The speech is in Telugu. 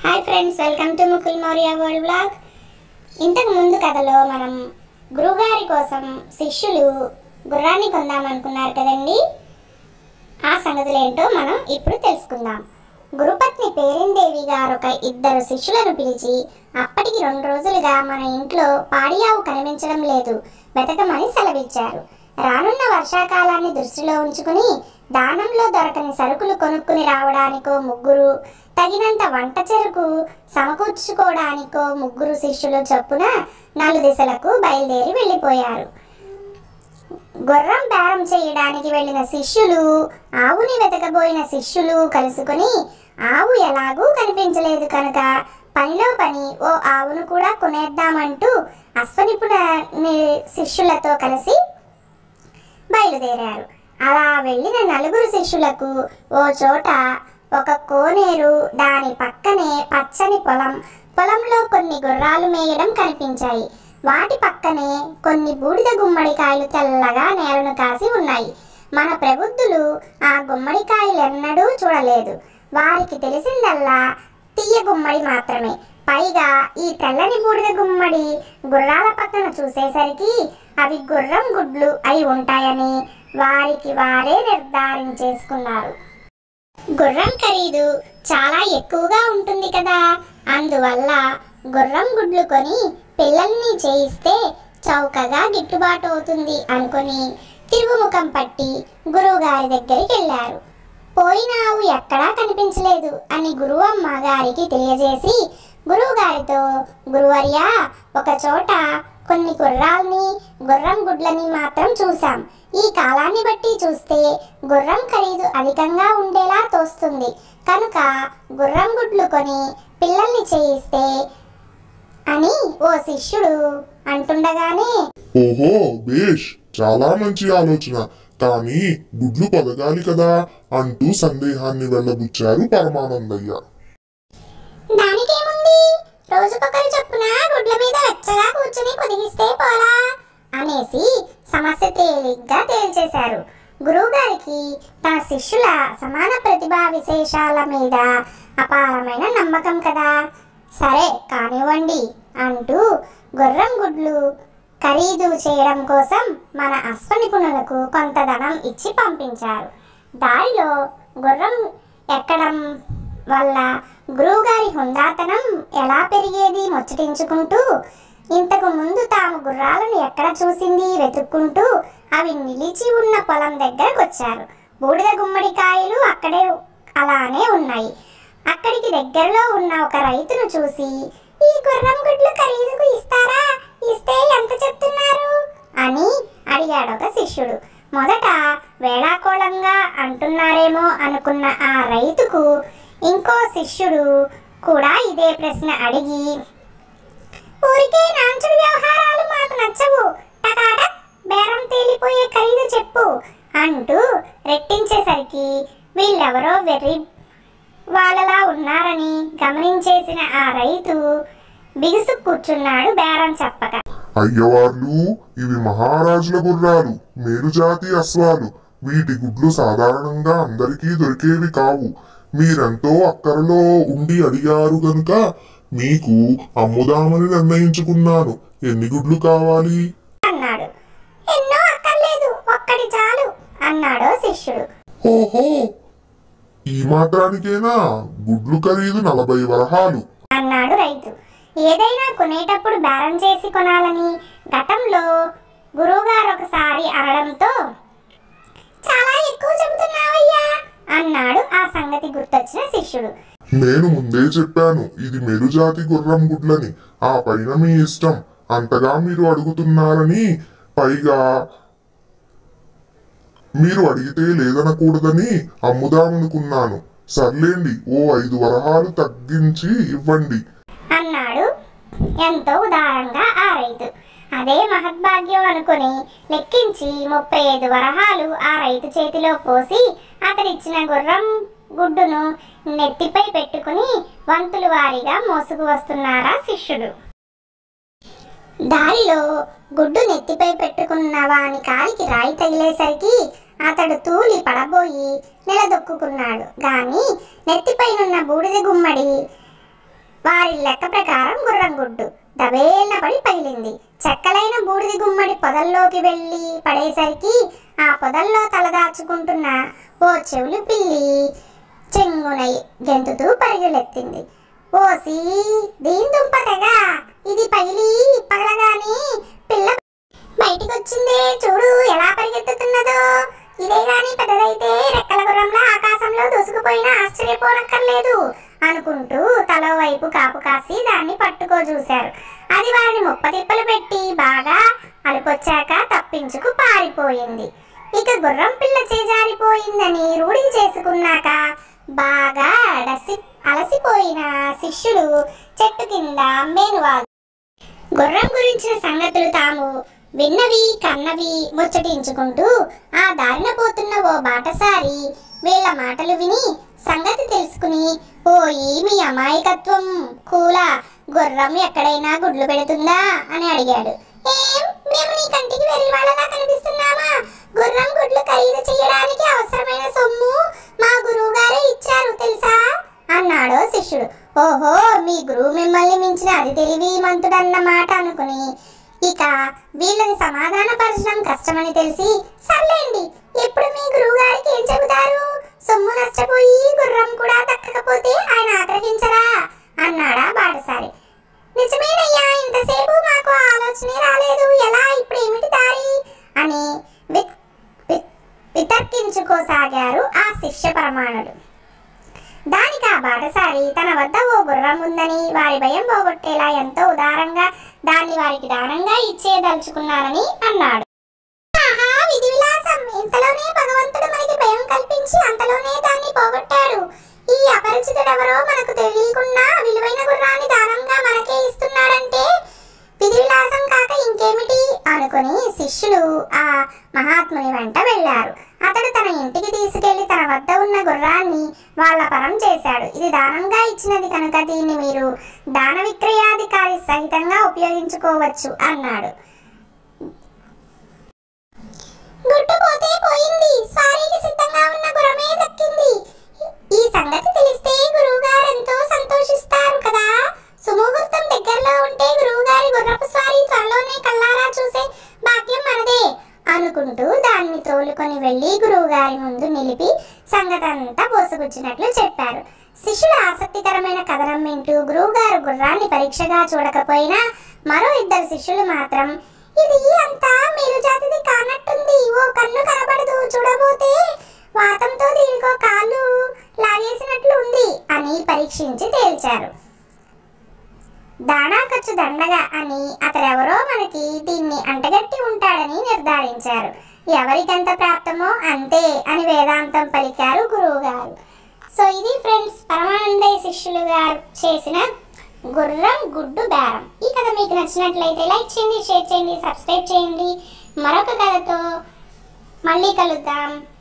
hi friends welcome to Mukul Maurya world blog ఇంతకు ముందు కథలో మనం గురువుగారి కోసం శిష్యులు గుర్రాన్ని కొందామనుకున్నారు కదండి ఆ సంగతులు ఏంటో మనం ఇప్పుడు తెలుసుకుందాం గురుపత్ని పేరిందేవి గారు ఒక ఇద్దరు శిష్యులను పిలిచి అప్పటికి రెండు రోజులుగా మన ఇంట్లో పాడియావు కనిపించడం లేదు వెతకమని సెలవిచ్చారు రానున్న వర్షాకాలాన్ని దృష్టిలో ఉంచుకుని దానంలో దొరకని సరుకులు కొనుక్కుని రావడానికో ముగ్గురు తగినంత వంట చెరుకు సమకూర్చుకోవడానికో ముగ్గురు శిష్యులు చొప్పున నాలుగు దిశలకు బయలుదేరి వెళ్ళిపోయారు గుర్రం బేరం చేయడానికి వెళ్ళిన శిష్యులు ఆవుని వెతకబోయిన శిష్యులు కలుసుకొని ఆవు ఎలాగూ కనిపించలేదు కనుక పనిలో పని ఓ ఆవును కూడా కొనేద్దామంటూ అశ్వనిపుణ ని- శిష్యులతో కలిసి బయలుదేరారు అలా వెళ్ళిన నలుగురు శిష్యులకు ఓ చోట ఒక కోనేరు దాని పక్కనే పచ్చని పొలం పొలంలో కొన్ని గుర్రాలు మేయడం కనిపించాయి వాటి పక్కనే కొన్ని బూడిద గుమ్మడికాయలు తెల్లగా నేలను కాసి ఉన్నాయి మన ప్రబుద్ధులు ఆ గుమ్మడికాయలు ఎన్నడూ చూడలేదు వారికి తెలిసిందల్లా తీయ గుమ్మడి మాత్రమే పైగా ఈ తెల్లని బూడిద గుమ్మడి గుర్రాల పక్కన చూసేసరికి అవి గుర్రం గుడ్లు అయి ఉంటాయని వారికి వారే నిర్ధారించేసుకున్నారు గుర్రం ఖరీదు చాలా ఎక్కువగా ఉంటుంది కదా అందువల్ల గుర్రం గుడ్లు కొని పిల్లల్ని చేయిస్తే చౌకగా గిట్టుబాటు అవుతుంది అనుకుని తిరుగుముఖం పట్టి గురువుగారి దగ్గరికి వెళ్ళారు పోయినావు ఎక్కడా కనిపించలేదు అని గురువమ్మ గారికి తెలియజేసి గురువుగారితో గురువర్య ఒక చోట కొన్ని గుర్రాల్ని గుర్రం గుడ్లని మాత్రం చూసాం ఈ కాలాన్ని బట్టి చూస్తే గుర్రం ఖరీదు అధికంగా ఉండేలా తోస్తుంది కనుక గుర్రం గుడ్లు కొని పిల్లల్ని చేయిస్తే అని ఓ శిష్యుడు అంటుండగానే ఓహో బేష్ చాలా మంచి ఆలోచన కానీ గుడ్లు పదగాలి కదా అంటూ సందేహాన్ని వెళ్ళబుచ్చారు పరమానందయ్య దానికేముంది రోజుకొకరు చొప్పున గుడ్ల మీద వెచ్చగా కూర్చుని పొదిగిస్తే పోలా అనేసి సమస్య తేలిగ్గా తేల్చేశారు గురువుగారికి తన శిష్యుల సమాన ప్రతిభా విశేషాల మీద అపారమైన నమ్మకం కదా సరే కానివ్వండి అంటూ గుర్రం గుడ్లు ఖరీదు చేయడం కోసం మన అశ్వనిపుణులకు కొంత ధనం ఇచ్చి పంపించారు దారిలో గుర్రం ఎక్కడం వల్ల గురువుగారి హుందాతనం ఎలా పెరిగేది ముచ్చటించుకుంటూ ఇంతకు ముందు తాము గుర్రాలను ఎక్కడ చూసింది వెతుక్కుంటూ అవి నిలిచి ఉన్న పొలం దగ్గరకు వచ్చారు బూడిద గుమ్మడికాయలు అక్కడే అలానే ఉన్నాయి అక్కడికి దగ్గరలో ఉన్న ఒక రైతును చూసి ఈ గుర్రం గుడ్లు ఖరీదుకు ఇస్తారా ఇస్తే ఎంత చెప్తున్నారు అని అడిగాడు ఒక శిష్యుడు మొదట వేళాకోళంగా అంటున్నారేమో అనుకున్న ఆ రైతుకు ఇంకో శిష్యుడు కూడా ఇదే ప్రశ్న అడిగి ఊరికే నాంచుడు వ్యవహారాలు మాకు నచ్చవు టకాటక్ బేరం తేలిపోయే ఖరీదు చెప్పు అంటూ రెట్టించేసరికి వీళ్ళెవరో వెర్రి వాళ్ళలా ఉన్నారని గమనించేసిన ఆ రైతు బిగుసు కూర్చున్నాడు బేరం చెప్పక అయ్యవార్లు ఇవి మహారాజుల గుర్రాలు మేలుజాతి అశ్వాలు వీటి గుడ్లు సాధారణంగా అందరికీ దొరికేవి కావు మీరెంతో అక్కరలో ఉండి అడిగారు గనుక మీకు అమ్ముదామని నిర్ణయించుకున్నాను ఎన్ని గుడ్లు కావాలి అన్నాడు ఎన్నో అక్కర్లేదు ఒక్కడి చాలు అన్నాడో శిష్యుడు ఓహో ఈ మాత్రానికేనా గుడ్లు ఖరీదు నలభై వరహాలు అన్నాడు రైతు ఏదైనా కొనేటప్పుడు బేరం చేసి కొనాలని గతంలో గురువుగారు ఒకసారి అనడంతో చాలా ఎక్కువ చెబుతున్నావయ్యా అన్నాడు ఆ సంగతి గుర్తొచ్చిన శిష్యుడు నేను ముందే చెప్పాను ఇది మెరుజాతి గుర్రం గుడ్లని ఆ పైన మీ ఇష్టం అంతగా మీరు అడుగుతున్నారని పైగా మీరు అడిగితే లేదనకూడదని అమ్ముదామనుకున్నాను సర్లేండి ఓ ఐదు వరహాలు తగ్గించి ఇవ్వండి అన్నాడు ఎంతో ఉదారంగా ఆ రైతు అదే మహద్భాగ్యం అనుకుని లెక్కించి ముప్పై ఐదు వరహాలు ఆ రైతు చేతిలో పోసి అతడిచ్చిన గుర్రం గుడ్డును నెత్తిపై పెట్టుకుని వంతుల వారీగా మోసుకు వస్తున్నారా శిష్యుడు దారిలో గుడ్డు నెత్తిపై పెట్టుకున్న వాని కాలికి రాయి తగిలేసరికి అతడు తూలి పడబోయి నిలదొక్కుకున్నాడు గాని నెత్తిపైనున్న బూడిద గుమ్మడి వారి లెక్క ప్రకారం గుర్రం గుడ్డు దబేళ్ళ పడి పగిలింది చెక్కలైన బూడిది గుమ్మడి పొదల్లోకి వెళ్ళి పడేసరికి ఆ పొదల్లో తలదాచుకుంటున్న ఓ చెవులు పిల్లి చెంగునై గెంతుతూ పరుగులెత్తింది ఓసి దీని దుంపతగా ఇది పగిలి పగలగాని పిల్ల బయటికి వచ్చిందే చూడు ఎలా పరిగెత్తుతున్నదో ఇదే గాని పెద్దదైతే రెక్కల గుర్రంలా ఆకాశంలో దూసుకుపోయినా ఆశ్చర్యపోనక్కర్లేదు అనుకుంటూ తల వైపు కాపు కాసి దాన్ని పట్టుకో చూశారు అది వారిని ముప్పతిప్పలు పెట్టి బాగా అలుపొచ్చాక తప్పించుకు పారిపోయింది ఇక గుర్రం పిల్ల చేజారిపోయిందని రూఢి చేసుకున్నాక బాగా అలసి అలసిపోయిన శిష్యులు చెట్టు కింద మేనువాలు గుర్రం గురించిన సంగతులు తాము విన్నవి కన్నవి ముచ్చటించుకుంటూ ఆ దారిన పోతున్న ఓ బాటసారి వీళ్ళ మాటలు విని సంగతి తెలుసుకుని ఓయి మీ అమాయకత్వం కూల గుర్రం ఎక్కడైనా గుడ్లు పెడుతుందా అని అడిగాడు ఏం మేము నీ కంటికి వెర్రి వాళ్ళలా కనిపిస్తున్నామా గుర్రం గుడ్లు ఖరీదు చేయడానికి అవసరమైన సొమ్ము మా గురువు గారే ఇచ్చారు తెలుసా అన్నాడు శిష్యుడు ఓహో మీ గురువు మిమ్మల్ని మించిన అది తెలివి మంతుడన్నమాట అనుకుని ఇక వీళ్ళని సమాధానపరచడం కష్టమని తెలిసి సర్లేండి ఇప్పుడు మీ గురువు గారికి ఏం చెబుతారు సొమ్ము నష్టపోయి గుర్రం కూడా దక్కకపోతే ఆయన ఆగ్రహించరా అన్నాడా బాటసారి నిజమేనయ్యా ఇంతసేపు మాకు ఆ ఆలోచనే రాలేదు ఎలా ఇప్పుడు ఏమిటి దారి అని వి- వి- వితర్కించుకోసాగారు ఆ శిష్య ప్రమాణులు దానికి ఆ బాటసారి తన వద్ద ఓ గుర్రం ఉందని వారి భయం పోగొట్టేలా ఎంతో ఉదారంగా దాన్ని వారికి దానంగా ఇచ్చేదలుచుకున్నారని అన్నాడు ఆహా, విధి విలాసం ఇంతలోనే భగవంతుడు మనకి భయం కల్పించి అంతలోనే దాన్ని పోగొట్టాడు ఈ అపరిచితుడెవరో మనకు తెలియకుండా విలువైన గుర్రాన్ని దానంగా మనకే ఇస్తున్నాడంటే విధి విలాసం కాక ఇంకేమిటి అనుకుని శిష్యులు ఆ మహాత్ముని వెంట వెళ్ళారు అతడు తన ఇంటికి తీసుకెళ్లి తన వద్ద ఉన్న గుర్రాన్ని వాళ్ళ పరం చేశాడు ఇది దానంగా ఇచ్చినది కనుక దీన్ని మీరు దాన విక్రయాధికారి సహితంగా ఉపయోగించుకోవచ్చు అన్నాడు గుడ్డు పోతే పోయింది సారీకి సిద్ధంగా ఉన్న గుర్రమే దక్కింది ఈ సంగతి తెలిస్తే గురువుగారు ఎంతో సంతోషిస్తారు కదా సుముహూర్తం దగ్గరలో ఉంటే గురువుగారి గుర్రపు స్వారీ త్వరలోనే కల్లారా చూసే భాగ్యం మనదే అనుకుంటూ దాన్ని తోలుకొని వెళ్ళి గురువుగారి ముందు నిలిపి సంగతంతా పోసుగుచ్చినట్లు చెప్పారు శిష్యుల ఆసక్తికరమైన కథనం వింటూ గురువుగారు గుర్రాన్ని పరీక్షగా చూడకపోయినా మరో ఇద్దరు శిష్యులు మాత్రం ఇది అంతా మీరు జాతిది కానట్టుంది ఓ కన్ను కనబడదు చూడబోతే వాతంతో దీనికో కాలు లాగేసినట్లు ఉంది అని పరీక్షించి తేల్చారు దాణా ఖర్చు దండగా అని అతడెవరో మనకి దీన్ని అంటగట్టి ఉంటాడని నిర్ధారించారు ఎవరికెంత ప్రాప్తమో అంతే అని వేదాంతం పలికారు గురువు గారు సో ఇది ఫ్రెండ్స్ పరమానందయ్య శిష్యులు గారు చేసిన గుర్రం గుడ్డు బేరం ఈ కథ మీకు నచ్చినట్లయితే లైక్ చేయండి షేర్ చేయండి సబ్స్క్రైబ్ చేయండి మరొక కథతో మళ్ళీ కలుద్దాం